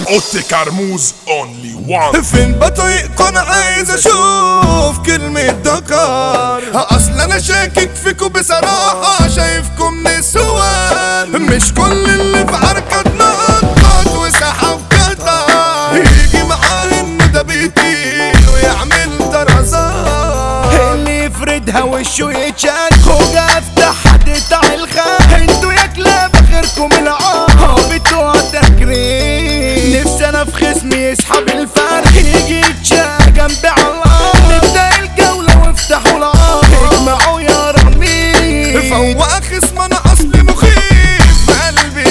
اوتي كرموز اونلي وان فين بطريقكم انا عايز اشوف كلمة دكار اصل انا شاكك فيكم بصراحة شايفكم نسوان مش كل اللي في عركة نقط وسحب قطع يجي معاه انه ده بيطير ويعمل درزات اللي يفردها وشه يتشال خوجة افتح حديتع الخان انتوا يا كلاب اخركم العار بتوع تكريم نفسي انا في خصمي يسحب الفرح يجي يتشال جنبي على الارض نبدا الجولة وافتحوا العار اجمعوا يا رميل فوق خصم انا اصلي مخيف قلبي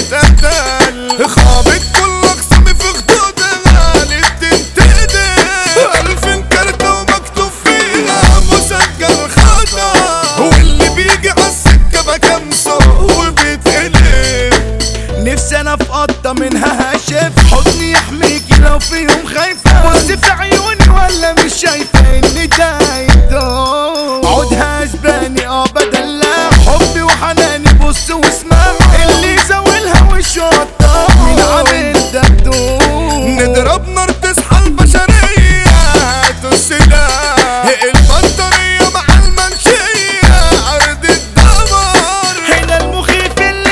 تقتل خابط كل اقسامي في خدودها قالت تنتقدل الفين كارتة ومكتوب فيها مسجل خطا واللي بيجي عالسكة بكمسه وبيتقلب نفسي انا في قطة منها هشف حضني يحميكي لو في يوم خايفة بص في عيوني ولا مش شايفة ان ده يدوم عودها اسباني اه بدلع حبي وحناني بص واسمع اللي زاولها وشه قطع مين عامل ده بدون نضرب نار تصحى البشرية هاتوا السلاح البطارية مع المنشية أرض الدمار هنا المخيف اللي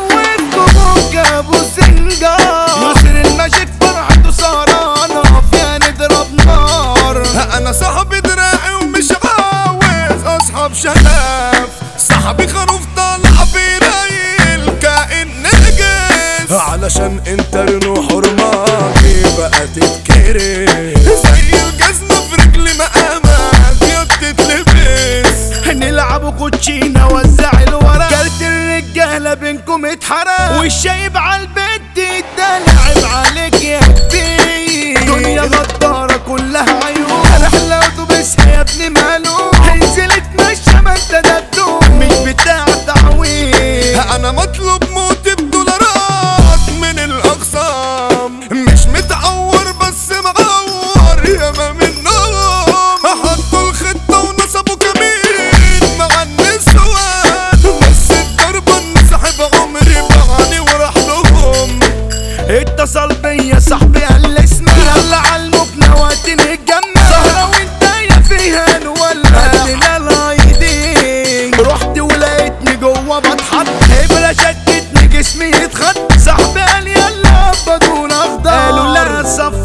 مخوفكم جابوا سنجار يسر المجد فرحته سهرانة فيها نضرب نار انا صاحبي دراعي ومش عاوز اصحاب شلاف صاحبي خروف طالع بيريل كائن نجس علشان انت رنو حرماتي بقى تتكرس زي الجزمة في رجلي مقامك يا بتتلبس نلعبوا كوتشينة وزع الورق كارت الرجالة بينكم اتحرق والشايب عالبيت ده لعب عليك يا كبير دنيا غدارة كلها عيون رحلة اتوبيس يا ابني ماله انزل اتمشى ما انت دبدوب مش بتاع تعويض انا مطلوب موتي بدولارات من الاقسام مش متعور بس معور ياما منهم حطوا الخطة ونصبوا كمين مع النسوان بس الضربة انسحب عمري بعاني وراح لهم اتصل بيا صاحبي قال لي اسمع يلا عالمبنى وقت نتجمع سهرة وانت يا فيها نولع ادينا لايدين رحت ولقيتني جوه بتحط ابره شدتني جسمي يتخط صاحبي قال يلا بدون اخضر قالوا لا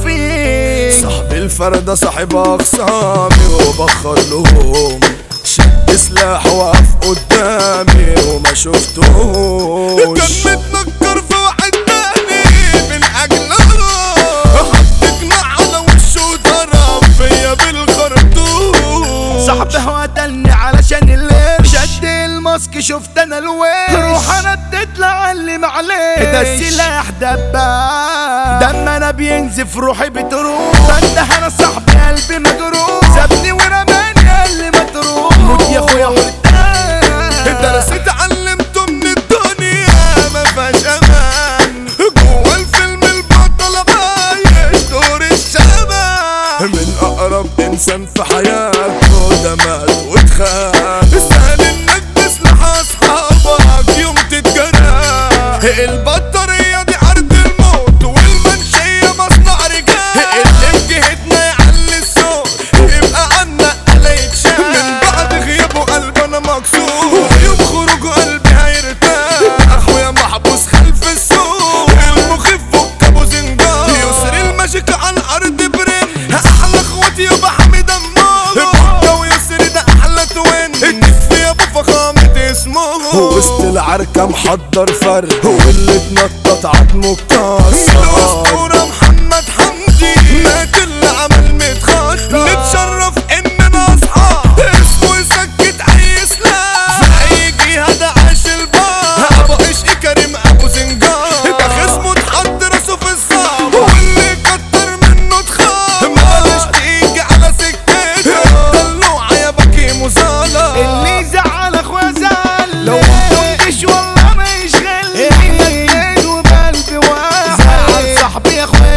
صفي صاحب الفردة صاحب اخصامي وبخر لهم شد سلاح وقف قدامي وما شفتوش كان متنكر في واحد تاني من اجلها حط قناع على وشه وضرب فيا بالخرطوش صاحبي هو قتلني علشان الليل شد الماسك شفت انا الويل روح انا اديت لعلم عليه ده السلاح دباب دم انا بينزف روحي بتروح بنده انا صاحبي قلبي مجروح سابني ورماني قال لي ما تروح موت يا اخويا حرتان درس اتعلمته من الدنيا ما فيهاش امان جوه الفيلم البطل عايش دور الشباب من اقرب انسان في حياته ده مات واتخان سهل انك تسلح اصحابك يوم تتجرح البطارية دي عرض الموت والمنشية مصنع رجال اللي في جهتنا يعلي الصوت يبقى عنا على يتشاف من بعد غيابه قلبي انا مكسور ويوم خروجه قلبي هيرتاح اخويا محبوس خلف السوق المخيف فك ابو زنجان يسر الماجيك على الارض برن احلى اخواتي يابا حميد امال بكا ويسر ده احلى توين الكتف يا ابو فخامة اسمه وسط العركة محضر فرد واللي اتنطط عظمه اتكسر الاسطورة محمد حمدي مات اللي عمل متخطر نتشرف اننا اصحاب اسمه يسكت اي سلاح في اي جهة عاش البار ابو عشق كريم ابو زنجان ده خصمه اتحط راسه في الصعب واللي كتر منه اتخاب ما بلاش تيجي على سكته دلوعة يا بكي مزالة اللي زعل اخويا زعل لو تنقش والله ما يشغلني احنا اتنين وبقلبي واحد زعل صاحبي يا اخويا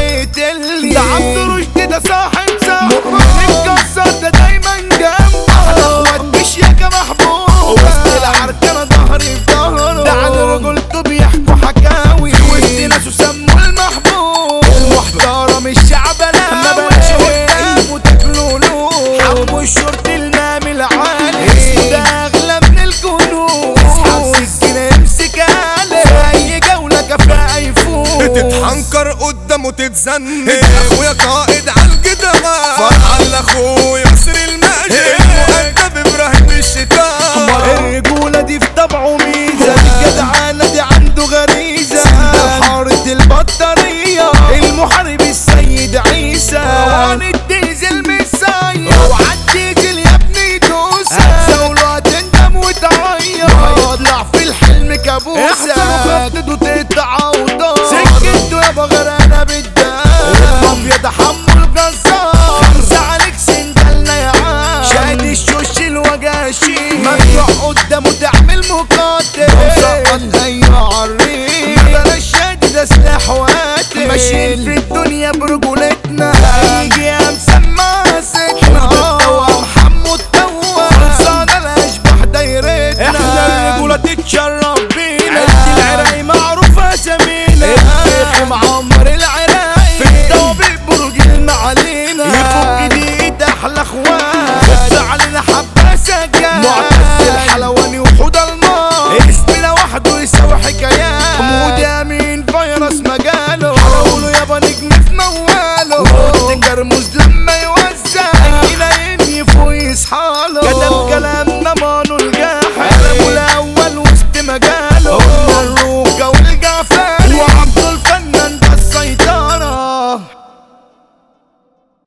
وتتذنب اخويا قائد